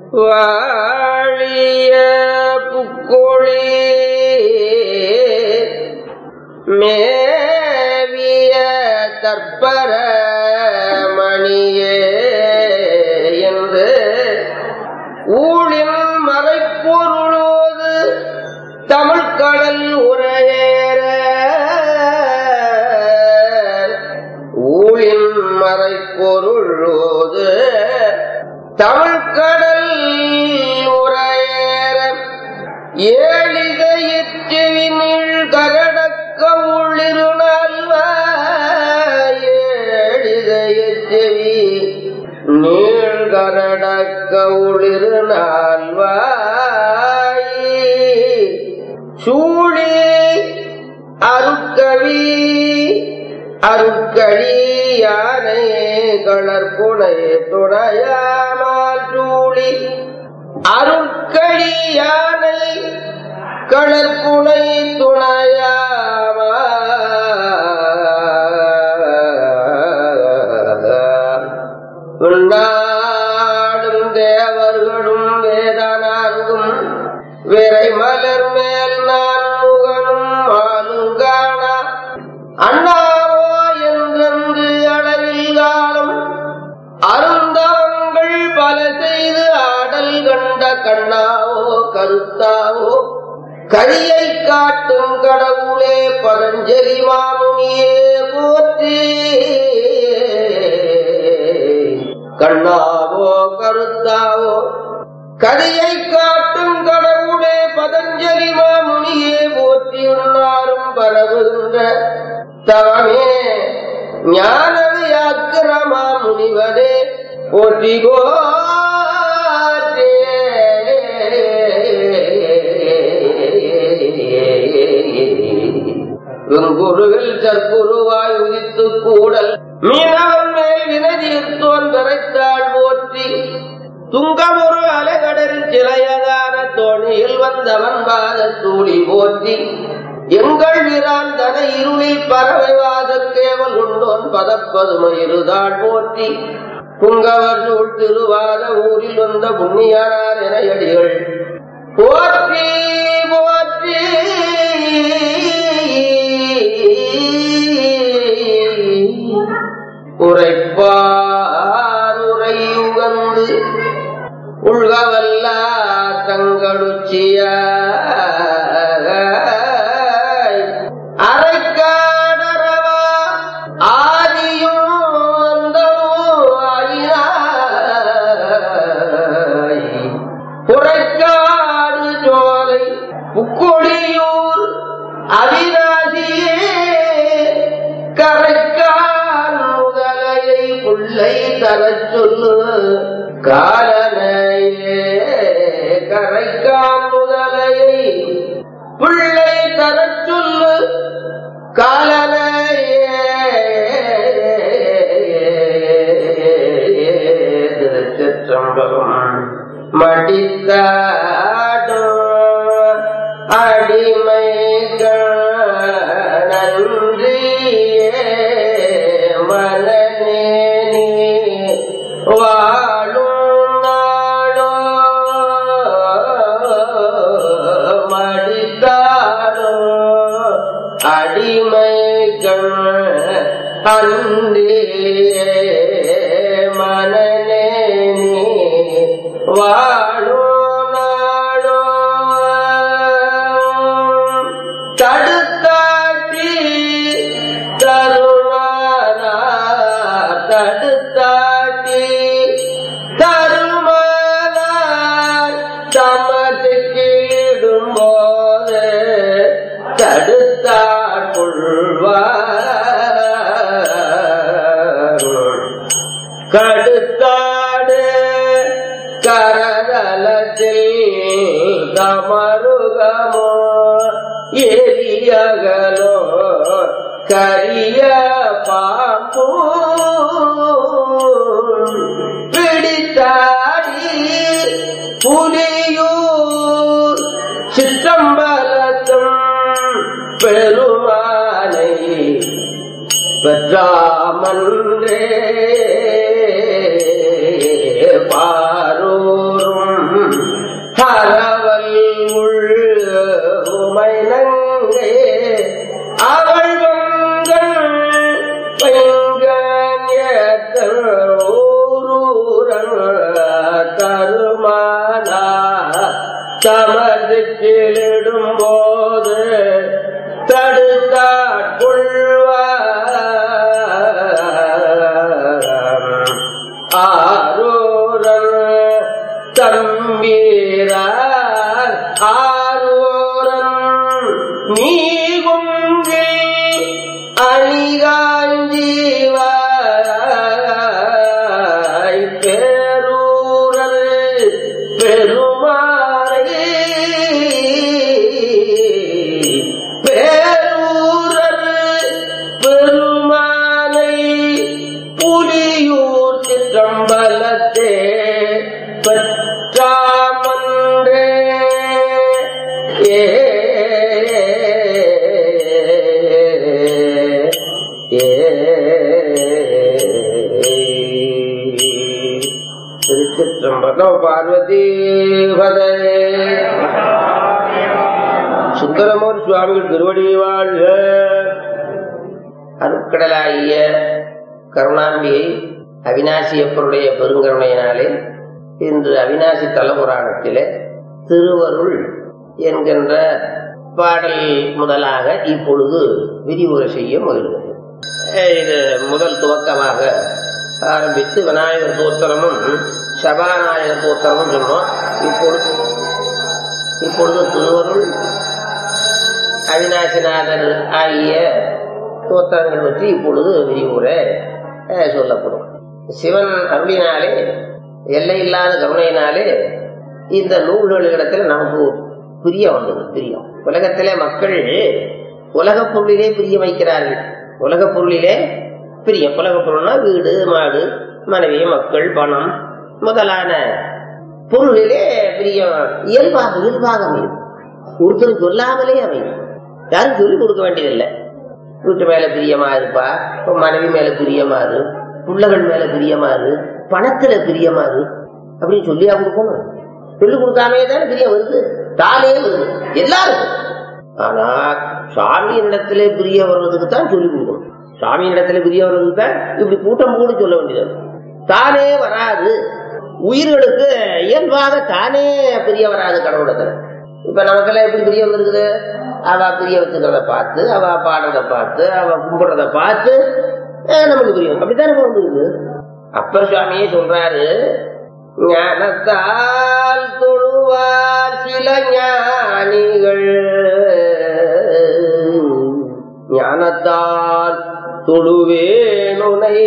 வாழிய புக்கொழி மேவிய தற்பர மணியே என்று ஊழின் மறைப்பொருளோது தமிழ்கடல் உரையேற ஊழின் மறைப்பொருளோது தமிழ்கடல் உரையேற ஏழிதையிற்றினில் கரடக்க உள்ளிருநாள்வா ஏழிதையிற்றவி நீழ்கரடக்க உள்ளிருநாள்வாய் சூழி அருக்கவி அருக்கழி யானை கலர்புனை துணையாமால் சூழி அருட்கழி யானை கலர்புனை துணையாமா நாடும் தேவர்களும் வேதனான்கும் விரை மலர் மேல் நான் முகனும் ஆளுங்கானா அண்ணாவோ என்றென்று அளவில் காலம் அருந்தவங்கள் பல செய்து ஆடல் கண்ட கண்ணாவோ கருத்தாவோ கரியை காட்டும் கடவுளே பரஞ்சலி மாமுனியே போற்றி கண்ணாவோ கருத்தாவோ கரியை காட்டும் கடவுளே பதஞ்சலி மாமுனியே போற்றி உன்னாரும் பரவுகின்ற தவமே ஞானவியாக்கிரமா முனிவரே போற்றிகோ வெங்குருவில் சற்குருவாய் உதித்து கூடல் மீனவன் மேல் வினதித்தோன் விரைத்தாள் போற்றி துங்கமொரு அலைகடலில் சிலையதான தோணியில் வந்தவன் பாத தூளி போற்றி எங்கள் வீரான் தன இருளில் பறவை வாதக்கேவல் உண்டோன் பதப்பதுமை இருதாள் போற்றி புங்கவர் சூழ் திருவாத ஊரில் வந்த புண்ணியனார் என அடிகள் போற்றி போற்றி உரைப்பார் உரையுகந்து உள்கவல்ல தங்களுச்சிய அரைக்காடரவா ஆதியும் அந்தமும் ஆயினாய் புரைக்காடு சோலை புக்கொடியூர் அவிநாசியே கரைக்கால் முதலையை புள்ளை தரச் சொல்லு காலனையே கரைக்கால் முதலையை புள்ளை தரச் சொல்லு காலனையே திருச்சிற்றம்பலம் மடித்தாடும் அடிமைகள் நன்றியே மனநே நீ வாழும் நாளோ மடித்தாடும் அடிமைகள் அன்றியே மனநே நீ வாழும் நாளோ தடுத்தாட்டி தருமானா தடுத்தாட்டி தருமானா சமத்துக்கிடும் போது தடுத்தாட்கொள்வார் கடுத்தாடு கரதலத்தில் தமருகமோ எரியகலோ கரிய பாம்பு பிடித்தாடி புலியூர் சிற்றம்பலத்தும் பெருமானை பெற்றாமன்றே பாரூரும் தமதுக்கிலிடும் போது தடுத்தாட்கொள்வார் ஆரோரன் தம்பீரார் ஆரோரன் நீகுன்றில் அணிகாஞ்சீவாய் பேரூரல் பெருமாறே பேரூரல் பெருமானை புலியூர் சிற்றம்பலத்தே பெற்றாமன்றே ஏ திருச்சிற்றம்பலம் பார்வதி பதே சுந்தரமூர் சுவாமிகள் திருவடி வாழ்க அருட்கடலாகிய கருணாம்பியை அவினாசியப்பருடைய பெருங்கருணையினாலே இன்று அவினாசி தலபுராணத்திலே திருவருள் என்கின்ற பாடல் முதலாக இப்பொழுது விரிவுரை செய்ய முயல்கிறது இது முதல் துவக்கமாக ஆரம்பித்து விநாயகர் தோத்திரமும் சபாநாயகர் தோத்திரமும் சொன்னோம் இப்பொழுது இப்பொழுது திருவருள் அவிநாசிநாதர் ஆகிய தோத்திரங்கள் பற்றி இப்பொழுது விரிவுரை அஹ், சொல்லப்படும் சிவன் அருளினாலே எல்லையில்லாத கருணையினாலே இந்த நூல்களிடத்தில் நமக்கு பிரியம் வந்தது பிரியம் உலகத்திலே மக்கள் உலகப் பொருளிலே பிரியம் வைக்கிறார்கள் உலகப் பொருளிலே பிரியம் உலகப் பொருள்னா வீடு மாடு மனைவி மக்கள் பணம் முதலான பொருளிலே பிரியம் இயல்பாக இயல்பாக அமையும் ஒருத்தர் சொல்லாமலே அமையும் யாரும் சொல்லிக் கொடுக்க வேண்டியதில்லை வீட்டு மேல பிரியமா இருப்பா மனைவி மேல பிரியமா இரு பிள்ளைகள் மேல பிரியமா இரு பணத்துல பிரியமா இரு அப்படின்னு சொல்லியா கொடுக்கணும் சொல்லி கொடுக்காமே தானே பிரியம் வருது தானே வருது எல்லாரும் ஆனா சாமியினிடத்திலே பிரிய வர்றதுக்கு தான் சொல்லி கொடுக்கணும் சாமியினிடத்திலே பிரிய வர்றதுக்கு தான் இப்படி கூட்டம் கூட சொல்ல வேண்டியது தானே வராது உயிர்களுக்கு இயல்பாக தானே பிரிய வராது கடவுளத்துல இப்ப நமக்கெல்லாம் எப்படி பிரிய வந்திருக்குது அவ பிரிய வச்சுக்கிறத பார்த்து அவ பாடுறத பார்த்து அவ கும்பிடுறத பார்த்து அஹ், நமக்கு பிரியம் அப்படித்தானே இப்ப வந்திருக்கு அப்பர் சுவாமியே சொல்றாரு ஞானத்தால் தொழுவார் சில ஞானிகள் ஞானத்தால் தொழுவேனுனை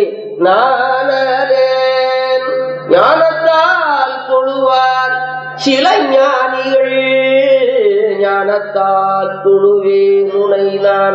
நானலேன் ஞானத்தால் தொழுவார் சில ஞானிகள் ஞானத்தால் தொழுவேனுனை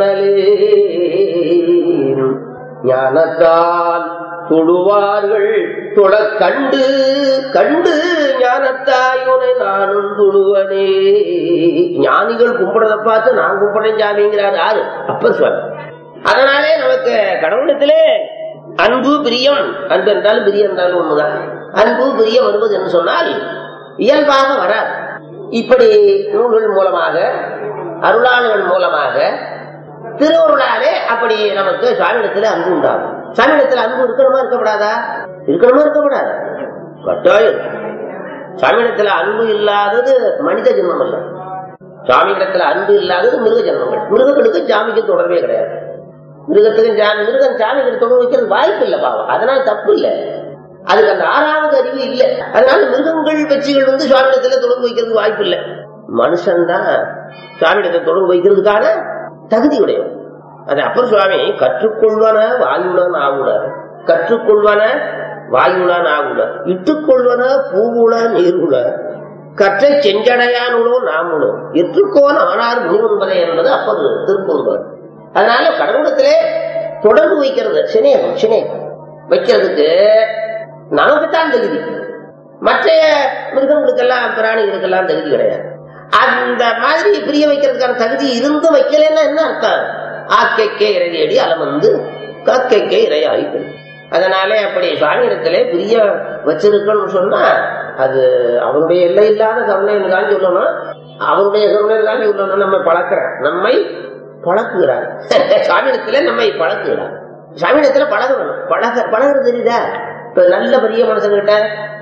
நானலேன் ஞானத்தால் தொழுவார்கள் தொழ கண்டு கண்டு ஞானத்தாய் உனை நானும் தொழுவனே ஞானிகள் கும்பிடுறத பார்த்து நான் கும்பிடுறேன் சாமிங்கிறார் யாரு அப்ப சுவாமி அதனாலே நமக்கு கடவுளத்திலே அன்பு பிரியம் அன்பு என்றாலும் பிரியம் என்றாலும் ஒண்ணுதான் அன்பு பிரியம் வருவது என்று சொன்னால் இயல்பாக வராது இப்படி நூல்கள் மூலமாக அருளாளர்கள் மூலமாக திருவருளாலே அப்படி நமக்கு சுவாமியிடத்துல அன்பு உண்டாகும் சுவாமியிடத்துல அன்பு இருக்கணுமா இருக்கப்படாதா இருக்கணுமா இருக்கப்படாதா கட்டாயம் சுவாமியிடத்துல அன்பு இல்லாதது மனித ஜென்மம் அல்ல சுவாமியிடத்துல அன்பு இல்லாதது மிருக ஜென்மங்கள் மிருகங்களுக்கு சாமிக்கு தொடர்பே கிடையாது மிருகத்துக்கும் சாமி மிருகம் சாமிக்கு தொடர்பு வைக்கிறது வாய்ப்பு இல்லை பாவம் அதனால தப்பு இல்லை அதுக்கு அந்த ஆறாவது அறிவு இல்லை அதனால மிருகங்கள் கட்சிகள் வந்து சுவாமியிடத்துல தொடர்பு வைக்கிறதுக்கு வாய்ப்பு இல்லை மனுஷன்தான் சுவாமியிடத்தை தொடர்பு வைக்கிறதுக்கான தகுதி உடையவன் அது அப்பர் சுவாமி கற்றுக்கொள்வன வாயுடன் ஆகுனர் கற்றுக்கொள்வன வாயுடன் ஆகுனர் இட்டுக்கொள்வன பூவுள நீருள கற்றை செஞ்சடையானுளோ நாமுளோ எற்றுக்கோன் ஆனார் முனிவன்பதை என்பது அப்பர் திருப்பூர்வர் அதனால கடவுளத்திலே தொடர்பு வைக்கிறது சினேகம் சினேகம் வைக்கிறதுக்கு நமக்குத்தான் தகுதி மற்ற மிருகங்களுக்கெல்லாம் பிராணிகளுக்கெல்லாம் தகுதி கிடையாது அந்த மாதிரி பிரிய வைக்கிறதுக்கான தகுதி இருந்து வைக்கலன்னா என்ன அர்த்தம் ஆக்கைக்கே இறையடி அலமந்து காக்கைக்கே இறையாய்கள் அதனாலே அப்படி சுவாமியிடத்திலே பிரிய வச்சிருக்கணும்னு சொன்னா அது அவனுடைய எல்லை இல்லாத கருணைன்னு தான் சொல்லணும் அவனுடைய கருணைன்னு தான் சொல்லணும் நம்ம பழக்கிறான் நம்மை பழக்குகிறார் சாமியிடத்துல நம்மை பழக்குகிறார் சாமியிடத்துல பழக வேணும் பழக பழகிறது தெரியுதா இப்ப நல்ல பெரிய மனுஷங்கிட்ட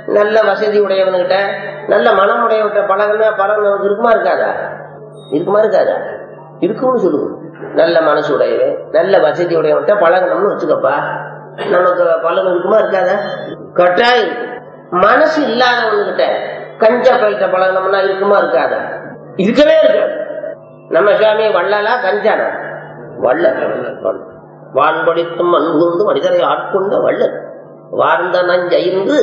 நல்ல வசதி உடையவனுகிட்ட நல்ல மனம் உடையவன்கிட்ட பழகுனா பலன் நமக்கு இருக்குமா இருக்காதா இருக்குமா இருக்காதா இருக்கும்னு சொல்லுங்க நல்ல மனசு உடையவன் நல்ல வசதி உடையவன்கிட்ட பழகணும்னு வச்சுக்கப்பா நமக்கு பலன் இருக்குமா இருக்காதா கட்டாயம் இருக்கும். மனசு இல்லாதவனுகிட்ட கஞ்சா பயிட்ட பழகணும்னா இருக்குமா இருக்காதா இருக்கவே இருக்காது நம்ம சுவாமி வள்ளலா கஞ்சானா வள்ளல் வள்ளல். வான்படித்தும் அன்புந்து மனிதரை ஆட்கொண்ட வள்ளல் வார்ந்த நஞ்சு அயிர்ந்து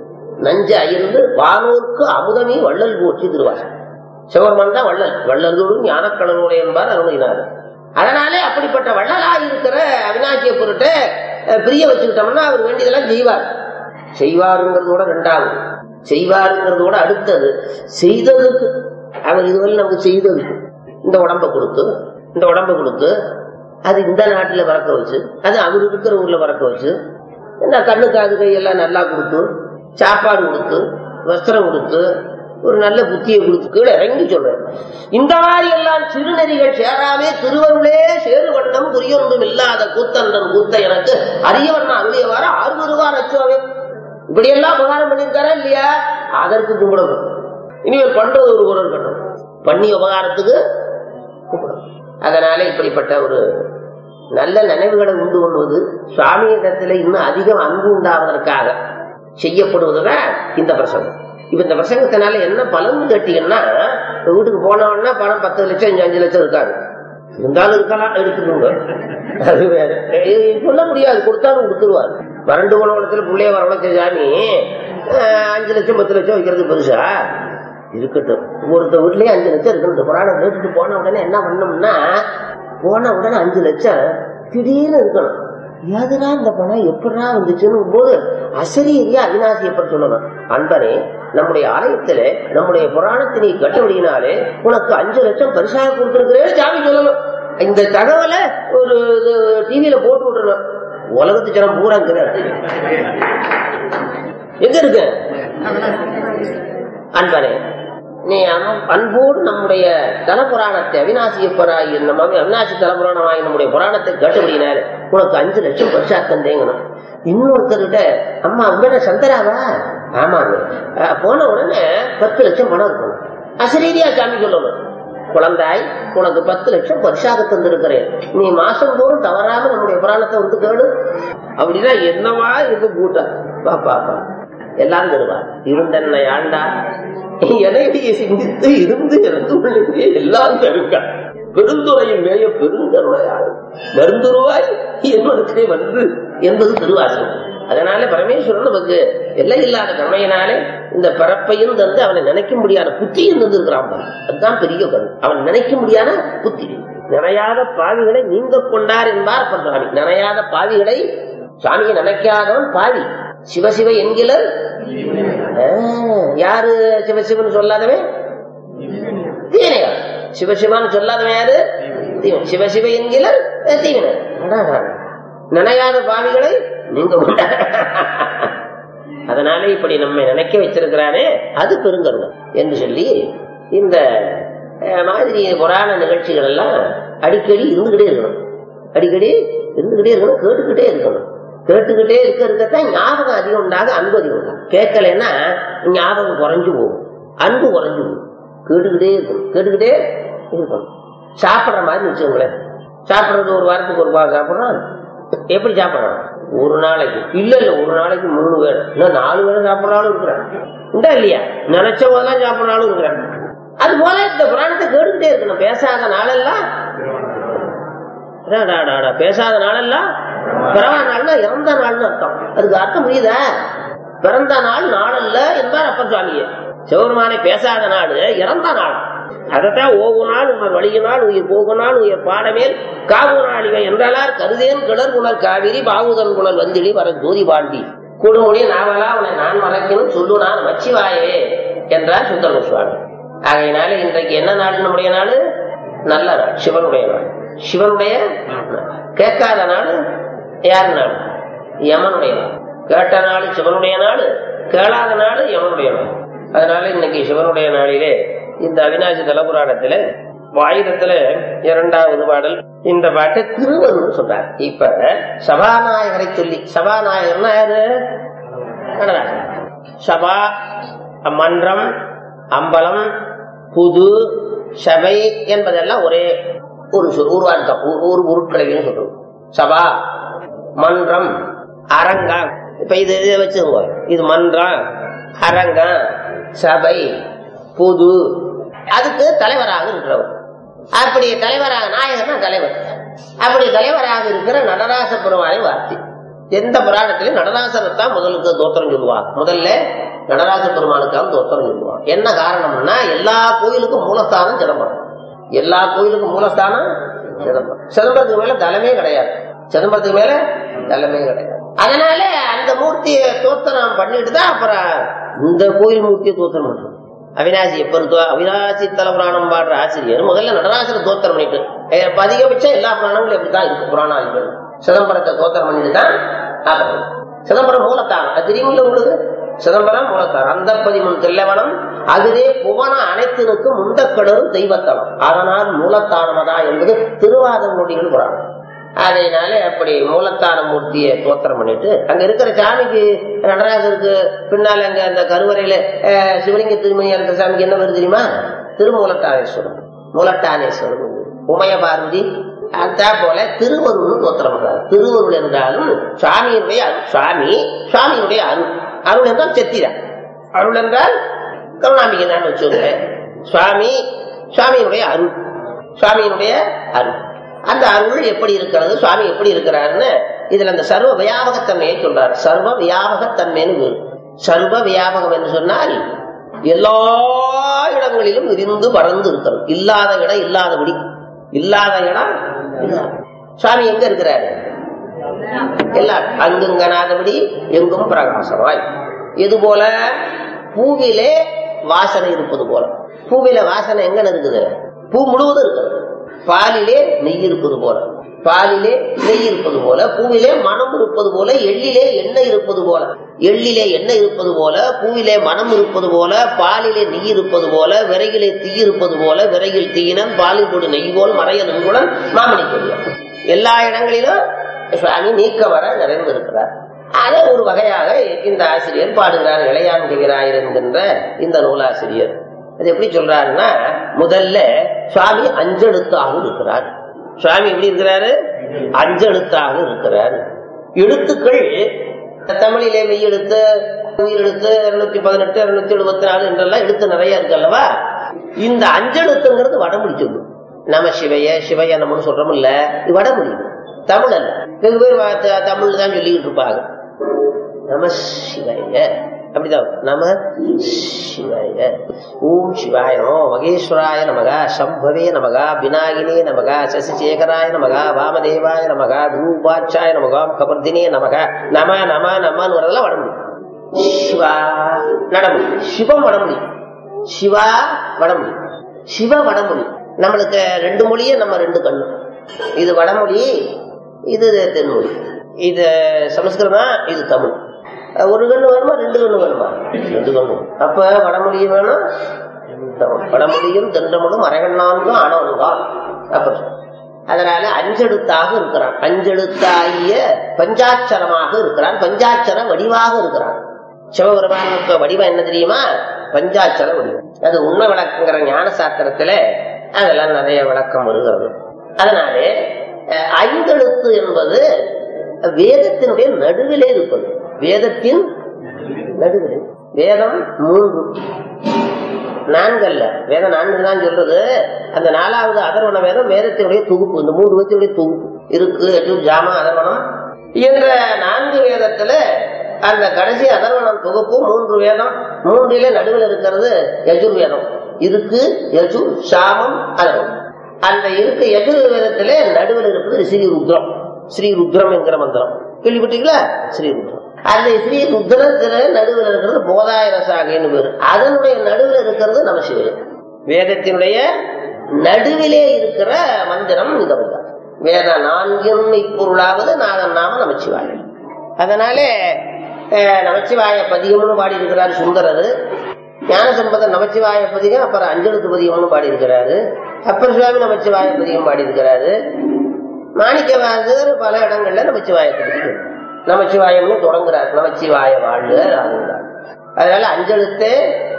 நஞ்சு அயிர்ந்து வானோர்க்கு அமுதமே வள்ளல் போற்றி திருவாசன் சிவபெருமான் தான் வள்ளல் வள்ளலோடும் ஞானக்கடனுடைய என்பார் அருணையினார் அதனாலே அப்படிப்பட்ட வள்ளலா இருக்கிற அவினாசிய பொருட்ட பிரிய வச்சுக்கிட்டோம்னா அவர் வேண்டியதெல்லாம் செய்வார் செய்வாருங்கிறது கூட ரெண்டாவது செய்வாருங்கிறது கூட அடுத்தது செய்ததுக்கு அவர் இதுவரை நமக்கு செய்ததுக்கு இந்த உடம்ப கொடுத்து இந்த உடம்ப கொடுத்து அது இந்த நாட்டுல பறக்க வச்சு அது அவர் இருக்கிற ஊர்ல பறக்க வச்சு என்ன கண்ணு காது கையெல்லாம் நல்லா கொடுத்து சாப்பாடு கொடுத்து வஸ்திரம் கொடுத்து ஒரு நல்ல புத்தியை கொடுத்து கீழே இறங்கி சொல்றேன் இந்த மாதிரி எல்லாம் சிறுநெறிகள் சேராமே திருவருளே சேரு வண்ணம் குறியொன்றும் இல்லாத கூத்தன்றன் கூத்த எனக்கு அரியவண்ணா அருளியவாறு ஆறுவருவார் அச்சுவாவே இப்படியெல்லாம் உபகாரம் பண்ணியிருக்காரா இல்லையா அதற்கு கும்பிடணும் இனிமேல் பண்றது ஒரு குரல் இருக்கட்டும் பண்ணி உபகாரத்துக்கு கூப்பிடணும் அதனால இப்படிப்பட்ட ஒரு நல்ல நினைவுகளை உண்டு கொள்வது சுவாமியிடத்துல இன்னும் அதிகம் அன்பு உண்டாவதற்காக செய்யப்படுவதுதான் இந்த பிரசங்கம் இப்ப இந்த பிரசங்கத்தினால என்ன பலன் கேட்டீங்கன்னா வீட்டுக்கு போனவொடனே பணம் பத்து லட்சம் அஞ்சு அஞ்சு லட்சம் இருக்காது இருந்தாலும் இருக்கலாம் எடுத்துக்கோங்க அது வேற ஏய், சொல்ல முடியாது கொடுத்தாலும் கொடுத்துருவாரு வறண்டு குணத்துல பிள்ளைய வரவழைச்ச சாமி அஹ், அஞ்சு லட்சம் பத்து லட்சம் வைக்கிறது பெருசா இருக்கட்டும் ஒருத்த வீட்லயே அஞ்சு லட்சம் இருக்கணும் புராணம் கேட்டுட்டு போன உடனே என்ன பண்ணோம்னா போன உடனே அஞ்சு லட்சம் திடீர்னு இருக்கணும் எதுனா இந்த பணம் எப்படா வந்துச்சுன்னு போது அசரீரியா அவிநாசி எப்படி சொல்லணும் அன்பனே நம்முடைய ஆலயத்திலே நம்முடைய புராணத்தினை கட்டுபடியினாலே உனக்கு அஞ்சு லட்சம் பரிசாக கொடுத்திருக்கிறேன்னு சாமி சொல்லணும் இந்த தகவலை ஒரு டிவியில போட்டு விட்டுறணும் உலகத்து ஜனம் பூரா இருக்கிறார் எங்க இருக்கு அன்பனே நீ அம்- அன்போடு நம்முடைய தலபுராணத்தை அவிநாசியப்பராய் நம்ம அவிநாசி தலபுராணமாய் நம்முடைய புராணத்தை கேட்டபடினால உனக்கு அஞ்சு லட்சம் பரிசா தந்தேங்கணும் இன்னொருத்தர்கிட்ட அம்மா உடனே சந்தராவா ஆமாங்க அஹ், போன உடனே பத்து லட்சம் பணம் இருக்கணும் அசரீதியா சாமி சொல்லணும் குழந்தாய் உனக்கு பத்து லட்சம் பரிசாக தந்திருக்கிறேன் நீ மாசம் தோறும் தவறாம நம்முடைய புராணத்தை வந்து கேளு அப்படின்னா என்னவா இருக்கு கூட்டம் வா பாப்பா எல்லாம் தருவார் இருந்தென்னை ஆண்டா எதையடிய சிந்தித்து இருந்து இறந்து உள்ளே எல்லாம் தருவார் பெருந்துறையில் மேய பெருந்தருளையாள் மருந்துருவாய் என்பதற்கே வந்து என்பது திருவாசகம் அதனால பரமேஸ்வரன் நமக்கு எல்லை இல்லாத கருணையினாலே இந்த பிறப்பையும் தந்து அவனை நினைக்க முடியாத புத்தியும் தந்திருக்கிறான் பாரு. அதுதான் பெரிய கண் அவன் நினைக்க முடியாத புத்தி நினையாத பாவிகளை நீங்க கொண்டார் என்பார் அப்பர் சுவாமி நினையாத பாவிகளை சுவாமியை நினைக்காதவன் பாவி சிவசிவ என்கிலர் ஆ, யாரு சிவசிவன் சொல்லாதவன் தீவினையார் சிவசிவான்னு சொல்லாதவன் யாரு தீவன் சிவசிவ என்கிலர் தீவினர் அடாடா. நினையாத பாவிகளை நீங்க கொண்டார் அதனால இப்படி நம்மை நினைக்க வச்சிருக்கிறானே அது பெருங்கருணம் என்று சொல்லி இந்த அஹ், மாதிரி புராண நிகழ்ச்சிகள் எல்லாம் அடிக்கடி இருந்துகிட்டே இருக்கணும் அடிக்கடி இருந்துகிட்டே இருக்கணும் கேட்டுக்கிட்டே இருக்கணும் கேட்டுக்கிட்டே இருக்க இருக்கத்தான் ஞாபகம் அதிகம் உண்டாக அன்பு அதிகம் உண்டாகும் கேட்கலைன்னா ஞாபகம் குறைஞ்சு போகும் அன்பு குறைஞ்சு போகும் கேட்டுக்கிட்டே இருக்கணும் கேட்டுக்கிட்டே இருக்கணும் சாப்பிடுற மாதிரி வச்சுக்கோங்களேன் சாப்பிடுறது ஒரு வாரத்துக்கு ஒரு வாரம் சாப்பிடுறோம் எப்படி சாப்பிடுறோம் ஒரு நாளைக்கு இல்ல இல்ல ஒரு நாளைக்கு மூணு வேளை இன்னும் நாலு வேளை சாப்பிடறாலும் இருக்கிறேன் உண்டா இல்லையா நினைச்ச போதெல்லாம் சாப்பிடறாலும் இருக்கிறேன் அது போல இந்த புராணத்தை கேட்டுக்கிட்டே இருக்கணும் பேசாத நாளெல்லாம் அடா, அடா, அடா, பேசாத நாளெல்லாம் பிறவா நாள்னா இறந்த நாள்னு அர்த்தம் அதுக்கு அர்த்தம் புரியுதா பிறந்த நாள் நாளல்ல என்பார் அப்ப சுவாமியே சிவபெருமானை பேசாத நாள் இறந்த நாள் அதைத்தான் ஓவு நாள் உணர் வழியினால் உயிர் போகு நாள் உயிர் பாடமேல் காவு நாள் இவை என்றாலார் கருதேன் கிளர் உணர் காவிரி பாவுதன் குணல் வந்திடி வர ஜோதி பாண்டி கொடுமொழி நாவலா உன்னை நான் மறைக்கணும் சொல்லு நான் மச்சிவாயவே என்றார் சுந்தர சுவாமி ஆகையினால இன்றைக்கு என்ன நாள் நம்முடைய நாள் நல்ல நாள் சிவனுடைய நாள் சிவனுடைய நாள். கேட்காத நாள் யார் நாள் யமனுடைய நாள் கேட்ட நாள் சிவனுடைய நாள் கேளாத நாள் யமனுடைய நாள் அதனால இன்னைக்கு சிவனுடைய நாளிலே இந்த அவிநாசி தலபுராணத்துல ஆயுதத்துல இரண்டாவது பாடல் இந்த பாட்டை திருவருள் சொல்றார் இப்ப சபாநாயகரை சொல்லி சபாநாயகர்னா யாரு நடராஜன் சபா மன்றம் அம்பலம் புது சபை என்பதெல்லாம் ஒரே ஒரு சொல் ஒரு அர்த்தம் ஒரு- ஒரு உருட்கலைன்னு சொல்றோம் சபா மன்றம் அரங்கம் இப்ப இது இதை வச்சுக்கோ இது மன்றம் அரங்கம் சபை பொது அதுக்கு தலைவராக இருக்கிறவர் அப்படி தலைவராக நாயகன் தான் தலைவர் அப்படி தலைவராக இருக்கிற நடராச பெருமானை வார்த்தை எந்த புராணத்திலும் நடராசரை தான் முதலுக்கு தோத்திரம் சொல்லுவாங்க முதல்ல நடராச பெருமானுக்கு தான் தோத்திரம் சொல்லுவாங்க என்ன காரணம்னா எல்லா கோயிலுக்கும் மூலஸ்தானம் சிதம்பரம் எல்லா கோயிலுக்கும் மூலஸ்தானம் சிதம்பரம் சிதம்பரத்துக்கு மேல தலைமே கிடையாது சிதம்பரத்துக்கு மேல தலைமே கிடையாது அதனால அந்த மூர்த்தியை தோத்திரம் பண்ணிட்டு தான் அப்புறம் இந்த கோயில் மூர்த்தியை தோத்திரம் பண்றோம் அவினாசி எப்ப இருக்கோ அவினாசி தலபுராணம் பாடுற ஆசிரியர் முதல்ல நடராசரை தோத்திரம் பண்ணிட்டு அஹ் இப்ப அதிகபட்சம் எல்லா புராணங்களும் இப்படிதான் இருக்கு புராண ஆசிரியர் சிதம்பரத்தை தோத்திரம் பண்ணிட்டு தான் அப்புறம் சிதம்பரம் மூலத்தானம் அது தெரியுமில்ல உங்களுக்கு சிதம்பரம் மூலத்தானம் அந்த பதிமூணு தில்லவனம் அதுவே புவன அனைத்தினுக்கு முண்டக்கடரும் தெய்வத்தலம் அதனால் மூலத்தானமதா என்பது திருவாதமுடிகள் புராணம் அதனால அப்படி மூலத்தான மூர்த்தியை தோத்திரம் பண்ணிட்டு அங்க இருக்கிற சாமிக்கு நடராஜருக்கு பின்னால அங்க அந்த கருவறையில அஹ், சிவலிங்க திருமணியா இருக்கிற சாமிக்கு என்ன வருது தெரியுமா திருமூலத்தானேஸ்வரம் மூலத்தானேஸ்வரம் உமைய பார்வதி அதே போல திருவருள் தோத்திரம் பண்றாரு திருவருள் என்றாலும் சுவாமியினுடைய அருள். சுவாமி சுவாமியினுடைய அருள் அருள் என்றால் செத்திதான் அருள் என்றால் கருணாம்பிகை தான் வச்சுக்கோங்க சுவாமி சுவாமியினுடைய அருள் சுவாமியினுடைய அருள் அந்த அருள் எப்படி இருக்கிறது சுவாமி எப்படி இருக்கிறாருன்னு இதுல அந்த சர்வ வியாபகத்தன்மையை சொல்றாரு சர்வ வியாபகத்தன்மைன்னு பேரு. சர்வ வியாபகம் என்று சொன்னால் எல்லா இடங்களிலும் விரிந்து பறந்து இருக்கிறது இல்லாத இடம் இல்லாதபடி இல்லாத இடம் இல்லாத. சுவாமி எங்க இருக்கிறாரு எல்லா அங்குங்கனாதபடி எங்கும் பிரகாசமாய் இது போல பூவிலே வாசனை இருப்பது போல பூவில வாசனை எங்க இருக்குது பூ முழுவதும் இருக்குது பாலிலே நெய் இருப்பது போல பாலிலே நெய் இருப்பது போல பூவிலே மனம் இருப்பது போல எள்ளிலே எண்ணெய் இருப்பது போல எள்ளிலே எண்ணெய் இருப்பது போல பூவிலே மனம் இருப்பது போல பாலிலே நெய் இருப்பது போல விறகிலே தீ இருப்பது போல விறகில் தீயினன் பாலில் போடு நெய் போல் மறைய நங்குடன் மாமணி கொடியான் எல்லா இடங்களிலும் சுவாமி நீக்க வர நிறைந்திருக்கிறார் அதை ஒரு வகையாக இந்த ஆசிரியர் பாடுகிறார் இளையான் கவிராயர் என்கின்ற இந்த நூலாசிரியர் அது எப்படி சொல்றாருன்னா முதல்ல சுவாமி அஞ்செழுத்தாக இருக்கிறார் சுவாமி எப்படி இருக்கிறாரு அஞ்செழுத்தாக இருக்கிறார் எழுத்துக்கள் தமிழிலே மெய்யெழுத்து உயிரெழுத்து இருநூத்தி பதினெட்டு இருநூத்தி எழுபத்தி நாலு என்றெல்லாம் எழுத்து நிறைய இருக்கு அல்லவா இந்த அஞ்செழுத்துங்கிறது வடமொழி சொல்லு நம சிவைய சிவைய நம்மன்னு சொல்றோம் இல்ல இது வடமொழி தமிழ் அல்ல வெகு பேர் வா- த- தமிழ் தான் சொல்லிக்கிட்டு இருப்பாங்க நம சிவாய அப்படிதான் நம சிவாய ஓம் சிவாய நமோ மகேஸ்வராய நமக சம்பவே நமக விநாயகனே நமக சசிசேகராய நமக வாமதேவாய நமக தூபாட்சாய நமக கபர்தினே நமக நம நம நமன்னு வரதெல்லாம் வடமொழி சிவா நடமொழி சிவம் வடமொழி சிவா வடமொழி சிவ வடமொழி நம்மளுக்கு ரெண்டு மொழியே நம்ம ரெண்டு கண்ணு இது வடமொழி இது தென்மொழி இது சமஸ்கிருதம் இது தமிழ் ஒரு கண்ணு வேணுமா ரெண்டு கண்ணு வேணுமா ரெண்டு கண்ணு அப்ப வடமொழியும் வேணும் தமிழ். வடமொழியும் தென்றமொழியும் அரைகண்ணான்கும் அணவன்கால் அப்ப அதனால அஞ்செழுத்தாக இருக்கிறான் அஞ்செழுத்தாகிய பஞ்சாட்சரமாக இருக்கிறான் பஞ்சாட்சர வடிவாக இருக்கிறான் சிவபெருமானுக்கு வடிவம் என்ன தெரியுமா பஞ்சாட்சர வடிவம் அது உண்மை விளக்குங்கிற ஞான சாஸ்திரத்துல அதெல்லாம் நிறைய விளக்கம் வருகிறது அதனாலே அஹ், ஐந்தெழுத்து என்பது வேதத்தினுடைய நடுவிலே இருப்பது வேதத்தின் நடுவிலே வேதம் மூன்று நான்கல்ல வேதம் நான்கு தான் சொல்றது அந்த நாலாவது அதர்வண வேதம் வேதத்தினுடைய தொகுப்பு இந்த மூன்று வேதத்தினுடைய தொகுப்பு இருக்கு எட்டு ஜாம அதர்வணம் என்ற நான்கு வேதத்துல அந்த கடைசி அதர்வணம் தொகுப்பு மூன்று வேதம் மூன்றிலே நடுவில் இருக்கிறது யஜுர் வேதம் இருக்கு யஜுர் சாமம் அதர்வணம் அந்த இருக்கு யஜுர் வேதத்திலே நடுவில் இருப்பது ஸ்ரீ ருத்ரம் ஸ்ரீ ருத்ரம் என்கிற மந்திரம் கேள்விப்பட்டீங்களா ஸ்ரீ ருத்ரம் அந்த ஸ்ரீ ருத்ரத்துல நடுவில் இருக்கிறது போதாயன சாகைன்னு பேரு அதனுடைய நடுவில் இருக்கிறது நமசிவயம் வேதத்தினுடைய நடுவிலே இருக்கிற மந்திரம் இந்த மந்திரம் வேத நான்கின் இப்பொருளாவது நாதன் நாம நமச்சிவாய அதனாலே அஹ், நமச்சிவாய பதிகம்னு பாடி இருக்கிறார் சுந்தரர் ஞானசம்பந்தர் நமச்சிவாய பதிகம் அப்புறம் அஞ்செழுத்து பதிகம்னு பாடி இருக்கிறாரு அப்பர் சுவாமி நமச்சிவாய பதிகம் பாடி இருக்கிறாரு மாணிக்கவாசர் பல இடங்கள்ல நமச்சிவாய பதிகம் நமச்சிவாயம்னு தொடங்குறார் நமச்சிவாய வாழ்க ஆளுகிறார் அதனால அஞ்செழுத்தே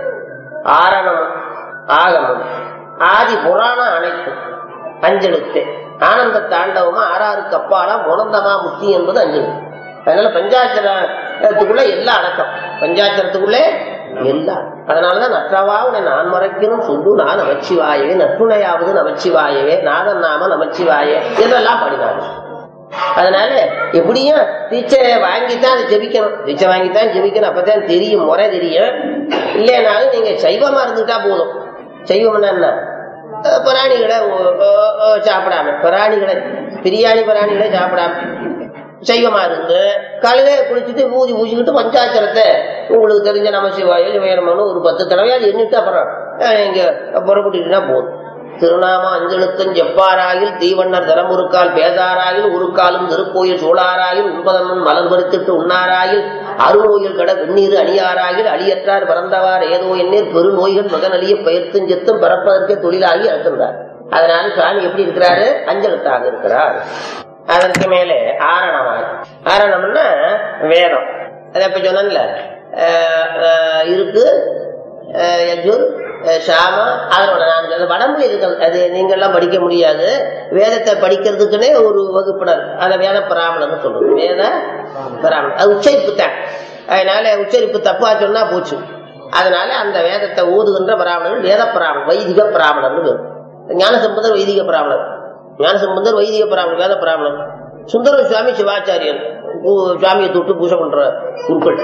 ஆரணம் ஆகமம் ஆதி புராணம் அனைத்தும் அஞ்செழுத்தே ஆனந்த தாண்டவமா ஆறாருக்கு அப்பாலா முனந்தமா முத்தி என்பது அஞ்செழுத்து அதனால பஞ்சாட்சரத்துக்குள்ள எல்லாம் அடக்கம் பஞ்சாட்சரத்துக்குள்ளே எல்லாம் அதனாலதான் நற்றவா உன்னை நான் மறைக்கணும் சொல்லு நான் நமச்சிவாயவே நற்றுணையாவது நமச்சிவாயவே நாதன் நாம நமச்சிவாயே இதெல்லாம் படினாங்க அதனால எப்படியும் தீட்சை வாங்கித்தான் அதை ஜெபிக்கணும் தீட்சை வாங்கித்தான் ஜெபிக்கணும் அப்பதான் தெரியும் முறை தெரியும் இல்லைனாலும் நீங்க சைவமா இருந்துட்டா போதும் சைவம்னா என்ன அஹ் பிராணிகளை ஓ- ஓ- ஓ சாப்பிடாம பிராணிகளை பிரியாணி பிராணிகளை சாப்பிடாம சைவமா இருந்து காலையில குளிச்சுட்டு ஊதி ஊசிக்கிட்டு பஞ்சாச்சரத்தை உங்களுக்கு தெரிஞ்ச நம சிவாயோ சிவயனமனு ஒரு பத்து தடவையாவது எண்ணிட்டு அப்புறம் அஹ், இங்க புறப்பட்டுட்டுனா போதும் திருநாம அஞ்செழுத்தன் செப்பாராயில் தீவண்ணர் தரமுறுக்கால் பேசாராயில் உருக்காலும் திருக்கோயில் சூழாராயில் உண்பதன் மலர் பறித்திட்டு உண்ணாராயில் அருநோயில் கட வெந்நீர் அணியாராயில் அழியற்றார் பிறந்தவார் ஏதோ எண்ணீர் பெருநோய்கள் மகனழிய பெயர்த்தும் செத்தும் பிறப்பதற்கே தொழிலாகி இறக்கின்றார் அதனால சுவாமி எப்படி இருக்கிறாரு அஞ்செழுத்தாக இருக்கிறார் அதற்கு மேலே ஆரணமாய் ஆரணம்னா வேதம் அதை இப்ப சொன்னேன்ல அஹ், அஹ், இருக்கு அஹ், யஜுர் அஹ், சாம அதனோட நான் அது வடமொழி இருக்கிறது அது நீங்க எல்லாம் படிக்க முடியாது வேதத்தை படிக்கிறதுக்குன்னே ஒரு வகுப்பினர் அதை வேத பிராமணர்னு சொல்லுவோம் வேத பிராமணர் அது உச்சரிப்பு தான் அதனால உச்சரிப்பு தப்பா சொன்னா போச்சு அதனால அந்த வேதத்தை ஊதுகின்ற பிராமணர்கள் வேத பிராமணர் வைதிக பிராமணர்னு பேர் ஞானசம்பந்தர் வைதிக பிராமணர் ஞானசம்பந்தர் வைதிக பிராமணர் வேத பிராமணர் சுந்தர சுவாமி சிவாச்சாரியர் பூ- சுவாமியை தொட்டு பூஜை பண்ற குருக்கள்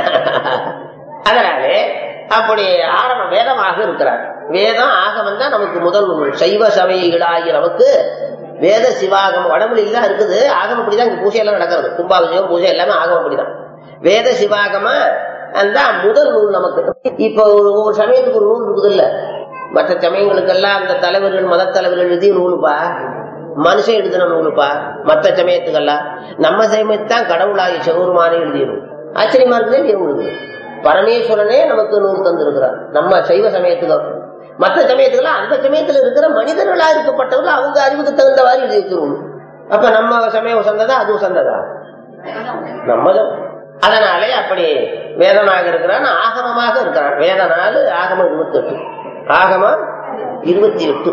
அதனாலே அப்படி ஆரம்பம் வேதமாக இருக்கிறார் வேதம் ஆகமம் தான் நமக்கு முதல் நூல் சைவ சமயிகளாகிய நமக்கு வேத சிவாகமம் வடமொழியில் தான் இருக்குது ஆகமப்படிதான் இங்க பூஜை எல்லாம் நடக்கிறது கும்பாபிஷேகம் பூஜை எல்லாமே ஆகமப்படிதான் வேத சிவாகம தான் முதல் நூல் நமக்கு இப்போ ஒரு ஒரு சமயத்துக்கு ஒரு நூல் இருக்குது இல்ல மற்ற சமயங்களுக்கெல்லாம் அந்த தலைவர்கள் மத தலைவர்கள் எழுதிய நூலுப்பா மனுஷன் எழுதின நூலுப்பா மற்ற சமயத்துக்கெல்லாம் நம்ம சமயத்தான் கடவுளாகிய சிவருமானே எழுதிய நூல் ஆச்சரியமா இருக்குதே இல்லையா உங்களுக்கு பரமேஸ்வரனே நமக்கு நூல் தந்திருக்கிறார் நம்ம சைவ சமயத்துக்கு மற்ற சமயத்துக்கெல்லாம் அந்த சமயத்துல இருக்கிற மனிதர்களா இருக்கப்பட்டவர்கள் அவங்க அறிவுக்கு தகுந்தவாறு எழுதி வச்சிருவோம் அப்ப நம்ம சமயம் சந்ததா அதுவும் சந்ததா நம்மதும் அதனாலே அப்படி வேதமாக இருக்கிறான் ஆகமமாக இருக்கிறான் வேத நாள் ஆகமம் இருபத்தி எட்டு ஆகமம் இருபத்தி எட்டு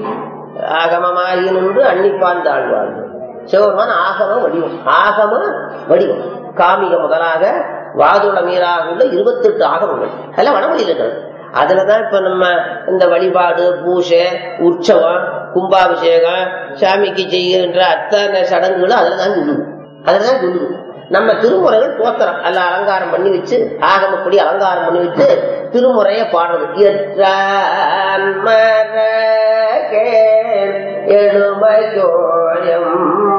ஆகமமாகி நின்று அன்னிப்பான் தாழ்வாள் சிவபெருமான் ஆகம வடிவம் ஆகம வடிவம் காமிக முதலாக வாதுள மீறாக உள்ள இருபத்தெட்டு ஆகமங்கள் அதெல்லாம் வடமொழியில் இருக்கிறது அதுலதான் இப்ப நம்ம இந்த வழிபாடு பூஜை உற்சவம் கும்பாபிஷேகம் சாமிக்கு செய்கின்ற அத்தனை சடங்குகளும் அதுலதான் சொல்லுது அதுலதான் சொல்லுது நம்ம திருமுறைகள் தோத்திரம் அல்ல அலங்காரம் பண்ணி வச்சு ஆகமப்படி அலங்காரம் பண்ணி வச்சு திருமுறைய பாடுறது எற்றான் மரகேன் எழுமையோயம்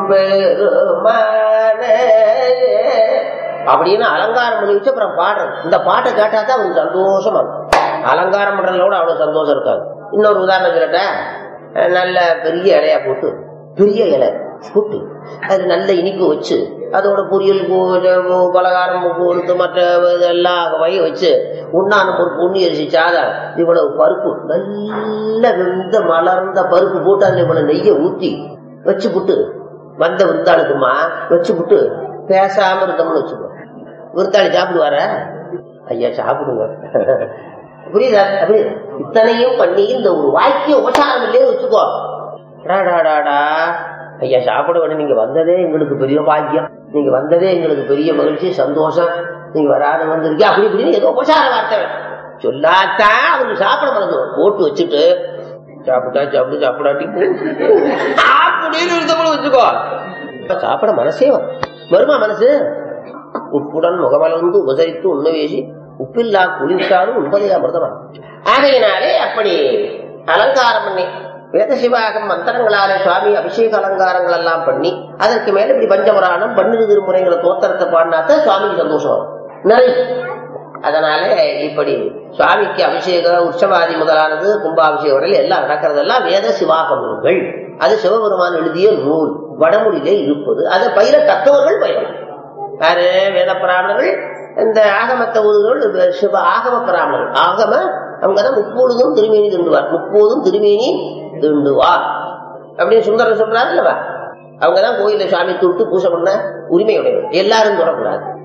பெருமானே அப்படின்னு அலங்காரம் பண்ணி வச்சு அப்புறம் பாடுறது இந்த பாட்டை கேட்டா தான் அவனுக்கு சந்தோஷமா இருக்கும் அலங்காரம் பண்றதுல கூட அவ்வளவு சந்தோஷம் இருக்காது இன்னொரு உதாரணம் சொல்லட்டா அஹ் நல்ல பெரிய இலையா போட்டு பெரிய இலை போட்டு அது நல்ல இனிப்பு வச்சு அதோட பொரியல் பூ- பூ- பலகாரம் கொடுத்து மற்ற இதெல்லாம் வகை வச்சு உண்ணானம் ஒரு பொண்ணு அரிசி சாதம் இவ்வளவு பருப்பு நல்ல வெந்த மலர்ந்த பருப்பு போட்டு அதுல இவ்வளவு நெய்யை ஊத்தி வச்சு புட்டு வந்த விருந்தாளுக்குமா வச்சு புட்டு பேசாம இருந்தோம்னு வச்சுக்கோ விருத்தாளி சாப்பிடுவார ஐயா சாப்பிடுங்க புரியுதா அப்படி இத்தனையும் பண்ணி இந்த ஒரு வாக்கிய உபசாரம் இல்லையே வச்சுக்கோ டாடாடாடா ஐயா சாப்பிட வேணும் நீங்க வந்ததே எங்களுக்கு பெரிய பாக்கியம் நீங்க வந்ததே எங்களுக்கு பெரிய மகிழ்ச்சி சந்தோஷம் நீங்க வராத வந்திருக்கீங்க அப்படி இப்படின்னு ஏதோ உபசார வார்த்தை சொல்லாத்தான் அவருக்கு சாப்பிட மறந்து போட்டு வச்சுட்டு சாப்பிட்டா சாப்பிட்டு சாப்பிடாட்டி போ. அப்படின்னு இருந்தவங்களும் வச்சுக்கோ இப்ப சாப்பிட மனசே வரும் வருமா மனசு உப்புடன் முகமலர்ந்து உபசரித்து உண்ணவேசி உப்பில்லா குளிர்ச்சாலும் உண்பதை அமிர்தமா ஆகையினாலே அப்படி அலங்காரம் பண்ணி வேத சிவாகம் மந்திரங்களாலே சுவாமி அபிஷேக அலங்காரங்கள் எல்லாம் பண்ணி அதற்கு மேல இப்படி பஞ்சபுராணம் பன்னிரு திருமுறைகளை தோத்திரத்தை பாடினாத்தான் சுவாமிக்கு சந்தோஷம் வரும் நிறைய அதனால இப்படி சுவாமிக்கு அபிஷேக உற்சவாதி முதலானது கும்பாபிஷேகம் வரையில் எல்லாம் நடக்கிறதெல்லாம் வேத சிவாக நூல்கள் அது சிவபெருமான் எழுதிய நூல் வடமொழியிலே இருப்பது அதை பயிர கத்தவர்கள் பயிரலாம் யாரு வேத பிராமணர்கள் இந்த ஆகமத்தை ஊதுகள் சிவ ஆகம பிராமணர்கள் ஆகம அவங்கதான் முப்பொழுதும் திருமேனி திண்டுவார் முப்போதும் திருமேனி திண்டுவார் அப்படின்னு சுந்தரர் சொல்றாரு இல்லவா அவங்கதான் கோயில சாமி தொட்டு பூஜை பண்ண உரிமையுடையவர் எல்லாரும் தொடக்கூடாது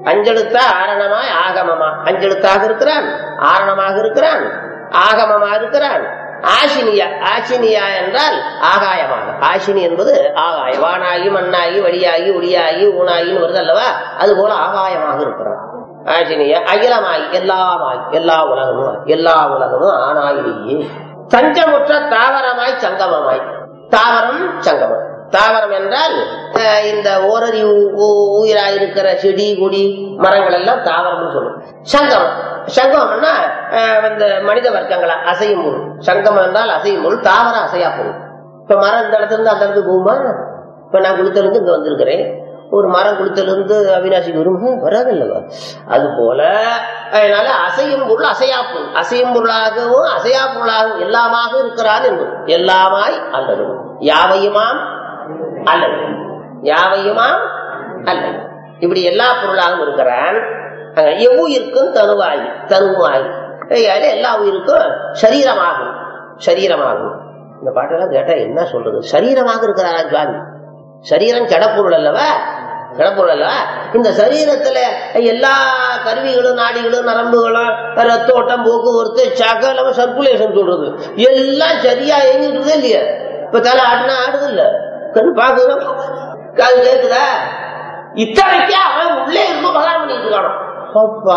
அஞ்செழுத்தா ஆரணமாய் ஆகமமா அஞ்செழுத்தாக இருக்கிறான் ஆரணமாக இருக்கிறான் ஆகமமா இருக்கிறான் ஆசினியா ஆசினியா என்றால் ஆகாயமாக ஆசினி என்பது ஆகாய வானாகி மண்ணாகி வழியாகி ஒளியாகி ஊனாகின்னு வருது அல்லவா அது போல ஆகாயமாக இருக்கிறான் ஆசினியா அகிலமாய் எல்லாமாய் எல்லா உலகமும் எல்லா உலகமும் ஆனாயிலேயே தஞ்சமுற்ற தாவரமாய் சங்கமமாய் தாவரம் சங்கமம் தாவரம் என்றால் அஹ், இந்த ஓரறிவு உ- உயிராயிருக்கிற செடி கொடி மரங்கள் எல்லாம் தாவரம்னு சொல்லும் சங்கமம் சங்கமம்னா அஹ், இந்த மனித வர்க்கங்களா அசையும் பொருள் சங்கமம் என்றால் அசையும் பொருள் தாவரம் அசையா பொருள் இப்ப மரம் இந்த இடத்துல இருந்து அந்த இடத்துக்கு போகுமா இப்ப நான் குளித்தல இருந்து இங்க வந்திருக்கிறேன் ஒரு மரம் குளித்தல இருந்து அவினாசிக்கு வரும் வராது இல்லவா அது போல அதனால அசையும் பொருள் அசையா பொருள் அசையும் பொருளாகவும் அசையா பொருளாகவும் எல்லாமாக இருக்கிறான் என்பது எல்லாமாய் அல்லது யாவையுமாம் அல்லது யாவையுமாம் அல்லது இப்படி எல்லா பொருளாகவும் இருக்கிறான் அஹ் எவ்வுயிர்க்கும் தனுவாய் தனுவாய் கையால எல்லா உயிருக்கும் சரீரமாகும் சரீரமாகும் இந்த பாட்டெல்லாம் கேட்டா என்ன சொல்றது சரீரமாக இருக்கிறாரா சுவாமி சரீரம் ஜடப்பொருள் அல்லவா ஜடப்பொருள் அல்லவா இந்த சரீரத்துல எல்லா கருவிகளும் நாடிகளும் நரம்புகளும் ரத்த ஓட்டம் போக்குவரத்து சகலம் சர்க்குலேஷன் சொல்றது எல்லாம் சரியா இயங்கிட்டு இருக்குதா இல்லையா இப்ப தலை ஆடுனா ஆடுது இல்ல கண்ணு பாக்குறோம் காது கேக்குதா இத்தனைக்கே அவன் உள்ளே இருந்து பகவான் பண்ணிட்டு இருக்கானோ அப்பா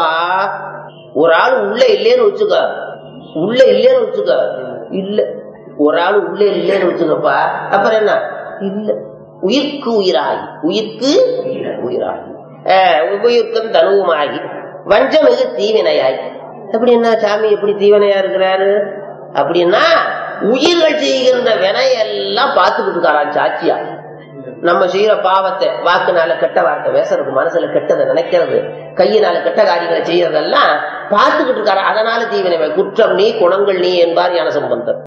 ஒரு ஆள் உள்ள இல்லேன்னு வச்சுக்க உள்ள இல்லேன்னு வச்சுக்க இல்ல ஒரு ஆள் உள்ள இல்லேன்னு வச்சுக்கப்பா அப்புறம் என்ன இல்ல உயிர்க்கு உயிராகி உயிர்க்கு உயிராகி அஹ் உயிர்க்கும் தனுவுமாகி வஞ்சமிகு தீவினையாகி அப்படின்னா சாமி எப்படி தீவினையா இருக்கிறாரு அப்படின்னா உயிர்கள் செய்கின்ற வினையெல்லாம் பார்த்துக்கிட்டு இருக்காராம் சாட்சியா நம்ம செய்யற பாவத்தை வாக்குனால கெட்ட வார்த்தை பேசுறது மனசுல கெட்டதை நினைக்கிறது கையினால கெட்ட காரியங்களை செய்யறதெல்லாம் பார்த்துக்கிட்டு இருக்காரு அதனால தீவினை குற்றம் நீ குணங்கள் நீ என்பார் ஞான சம்பந்தர்